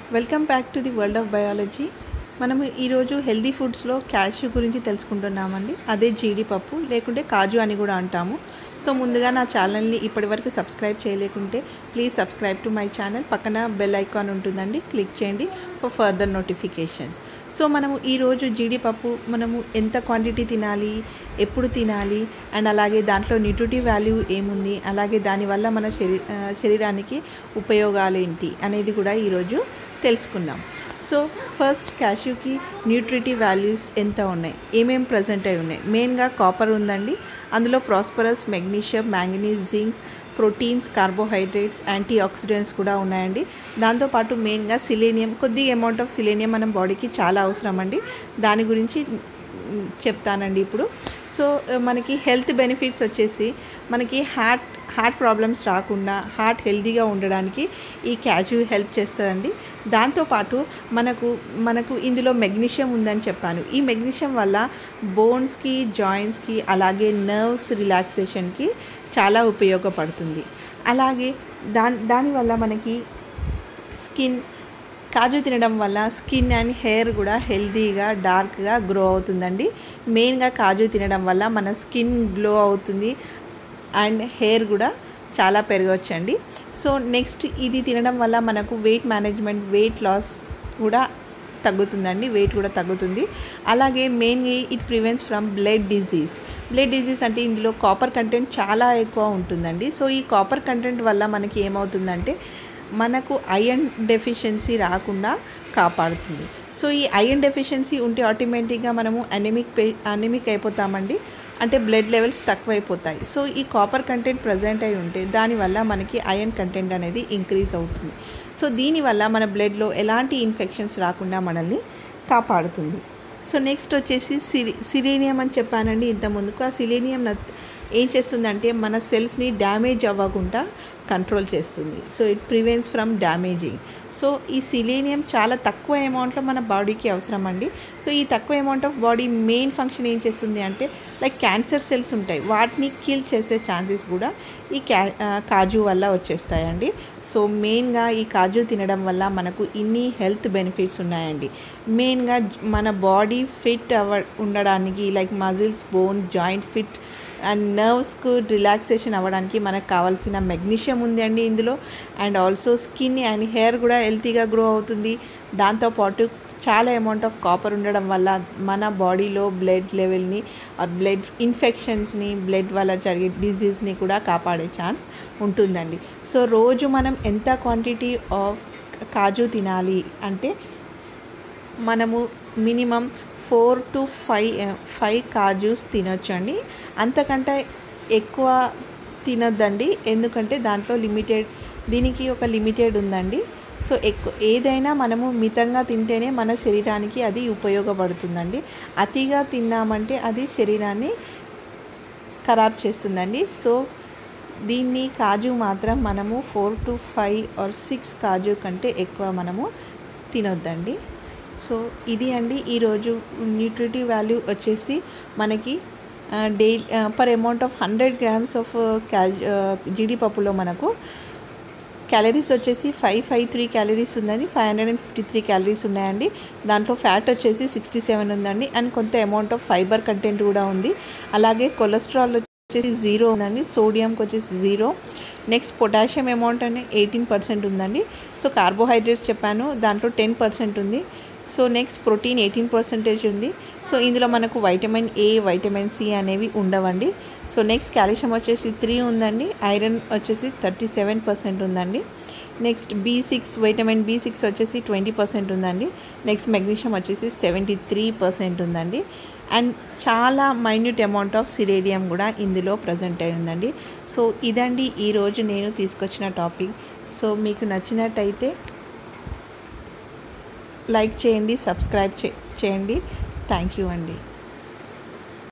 welcome back to the world of biology మనము ఈరోజు healthy ఫుడ్స్లో cashew గురించి తెలుసుకుంటున్నామండి అదే జీడిపప్పు లేకుంటే కాజు అని కూడా అంటాము సో ముందుగా నా ఛానల్ని ఇప్పటివరకు సబ్స్క్రైబ్ చేయలేకుంటే please subscribe to my channel పక్కన బెల్ ఐకాన్ ఉంటుందండి క్లిక్ చేయండి ఫర్ ఫర్దర్ నోటిఫికేషన్స్ సో మనము ఈరోజు జీడిపప్పు మనము ఎంత క్వాంటిటీ తినాలి ఎప్పుడు తినాలి అండ్ అలాగే దాంట్లో న్యూట్రిటివ్ వాల్యూ ఏముంది అలాగే దానివల్ల మన శరీ ఆ, శరీరానికి ఉపయోగాలు ఏంటి అనేది కూడా ఈరోజు తెలుసుకుందాం సో ఫస్ట్ క్యాష్యూకి న్యూట్రిటివ్ వాల్యూస్ ఎంత ఉన్నాయి ఏమేం ప్రజెంట్ అయి ఉన్నాయి మెయిన్గా కాపర్ ఉందండి అందులో phosphorus magnesium manganese zinc proteins carbohydrates antioxidants కూడా ఉన్నాయండి దాంతోపాటు మెయిన్గా సిలేనియం కొద్దిగా అమౌంట్ ఆఫ్ సిలేనియం మన బాడీకి చాలా అవసరం అండి దాని గురించి మ్, చెప్తానండి ఇప్పుడు సో ఆ, మనకి హెల్త్ బెనిఫిట్స్ వచ్చేసి మనకి హార్ట్ హార్ట్ ప్రాబ్లమ్స్ రాకుండా హార్ట్ హెల్తీగా ఉండడానికి ఈ క్యాజు హెల్ప్ చేస్తుందండి దాంతోపాటు మనకు మనకు ఇందులో మెగ్నీషియం ఉందని చెప్పాను ఈ మెగ్నీషియం వల్ల బోన్స్కి జాయింట్స్కి అలాగే నర్వ్స్ రిలాక్సేషన్కి చాలా ఉపయోగపడుతుంది అలాగే దాని దానివల్ల మనకి స్కిన్ కాజు తినడం వల్ల స్కిన్ అండ్ హెయిర్ కూడా హెల్తీగా డార్క్గా గ్రో అవుతుందండి మెయిన్గా కాజు తినడం వల్ల మన స్కిన్ గ్లో అవుతుంది అండ్ హెయిర్ కూడా చాలా పెరగవచ్చండి సో నెక్స్ట్ ఇది తినడం వల్ల మనకు వెయిట్ మేనేజ్మెంట్ వెయిట్ లాస్ కూడా తగ్గుతుందండి వెయిట్ కూడా తగ్గుతుంది అలాగే మెయిన్గా it prevents from blood disease blood disease అంటే ఇందులో కాపర్ కంటెంట్ చాలా ఎక్కువ ఉంటుందండి సో ఈ కాపర్ కంటెంట్ వల్ల మనకి ఏమవుతుందంటే మనకు ఐరన్ డెఫిషియన్సీ రాకుండా కాపాడుతుంది సో ఈ ఐరన్ డెఫిషియన్సీ ఉంటే ఆటోమేటిక్గా మనము అనెమిక్ పే అనెమిక్ అయిపోతామండి అంటే బ్లడ్ లెవెల్స్ తక్కువైపోతాయి సో ఈ కాపర్ కంటెంట్ ప్రజెంట్ అయి ఉంటే దానివల్ల మనకి ఐరన్ కంటెంట్ అనేది ఇంక్రీజ్ అవుతుంది సో దీనివల్ల మన బ్లడ్లో ఎలాంటి ఇన్ఫెక్షన్స్ రాకుండా మనల్ని కాపాడుతుంది సో నెక్స్ట్ వచ్చేసి సిరి సిలీనియం అని చెప్పానండి ఇంత ముందుకు ఆ సిలీనియం నత్- ఏం చేస్తుందంటే మన సెల్స్ని డ్యామేజ్ అవ్వకుండా కంట్రోల్ చేస్తుంది so it prevents from damaging so ఈ సిలీనియం చాలా తక్కువ అమౌంట్లో మన బాడీకి అవసరం అండి సో ఈ తక్కువ amount of body main function ఏం చేస్తుంది అంటే లైక్ క్యాన్సర్ సెల్స్ ఉంటాయి వాటిని కిల్ చేసే ఛాన్సెస్ కూడా ఈ క్యా ఆ, కాజు వల్ల వచ్చేస్తాయండి సో మెయిన్గా ఈ కాజు తినడం వల్ల మనకు ఇన్ని హెల్త్ బెనిఫిట్స్ ఉన్నాయండి మెయిన్గా మన బాడీ ఫిట్ అవ ఉండడానికి like muscles bone joint fit and నర్వ్స్కు రిలాక్సేషన్ అవ్వడానికి మనకు కావాల్సిన మెగ్నీషియం ఉంది అండి ఇందులో and also skin and hair కూడా హెల్తీగా గ్రో అవుతుంది దాంతోపాటు చాలా అమౌంట్ ఆఫ్ కాపర్ ఉండడం వల్ల మన బాడీలో బ్లడ్ లెవెల్ని ఆర్ బ్లడ్ ఇన్ఫెక్షన్స్ని బ్లడ్ వల్ల జరిగే డిజీజ్ని కూడా కాపాడే ఛాన్స్ ఉంటుందండి సో రోజు మనం ఎంత క్వాంటిటీ ఆఫ్ కాజు తినాలి అంటే మనము minimum four to five five కాజూస్ తినొచ్చండి అంతకంటే ఎక్కువ తినొద్దండి ఎందుకంటే దాంట్లో లిమిటెడ్ దీనికి ఒక లిమిటెడ్ ఉందండి సో ఎక్కువ ఏదైనా మనము మితంగా తింటేనే మన శరీరానికి అది ఉపయోగపడుతుందండి అతిగా తిన్నామంటే అది శరీరాన్ని ఖరాబ్ చేస్తుందండి సో దీన్ని కాజు మాత్రం మనము four to five or six కాజు కంటే ఎక్కువ మనము తినొద్దండి సో ఇది అండి ఈరోజు న్యూట్రిటివ్ వాల్యూ వచ్చేసి మనకి daily per amount of hundred grams of cashew జీడిపప్పులో మనకు క్యాలరీస్ వచ్చేసి ఫైవ్ ఫైవ్ త్రీ క్యాలరీస్ ఉందండి five hundred and fifty three calories ఉన్నాయండి దాంట్లో ఫ్యాట్ వచ్చేసి సిక్స్టీ సెవెన్ ఉందండి అండ్ కొంత అమౌంట్ ఆఫ్ ఫైబర్ కంటెంట్ కూడా ఉంది అలాగే కొలెస్ట్రాల్ వచ్చేసి జీరో ఉందండి సోడియంకి వచ్చేసి జీరో నెక్స్ట్ పొటాషియం అమౌంట్ అని ఎయిటీన్ పర్సెంట్ ఉందండి సో కార్బోహైడ్రేట్స్ చెప్పాను దాంట్లో టెన్ పర్సెంట్ ఉంది so next protein eighteen percentage ఉంది సో ఇందులో మనకు వైటమిన్ ఏ వైటమిన్ సి అనేవి ఉండవండి సో నెక్స్ట్ కాల్షియం వచ్చేసి త్రీ ఉందండి ఐరన్ వచ్చేసి థర్టీ సెవెన్ పర్సెంట్ ఉందండి next B six vitamin B six వచ్చేసి ట్వంటీ పర్సెంట్ ఉందండి నెక్స్ట్ మెగ్నీషియం వచ్చేసి సెవెంటీ త్రీ పర్సెంట్ ఉందండి అండ్ చాలా మైన్యూట్ అమౌంట్ ఆఫ్ సిరేడియం కూడా ఇందులో ప్రజెంట్ అయి ఉందండి సో ఇదండి ఈరోజు నేను తీసుకొచ్చిన టాపిక్ సో మీకు నచ్చినట్టయితే లైక్ చేయండి సబ్స్క్రైబ్ చే చేయండి థ్యాంక్ యూ అండి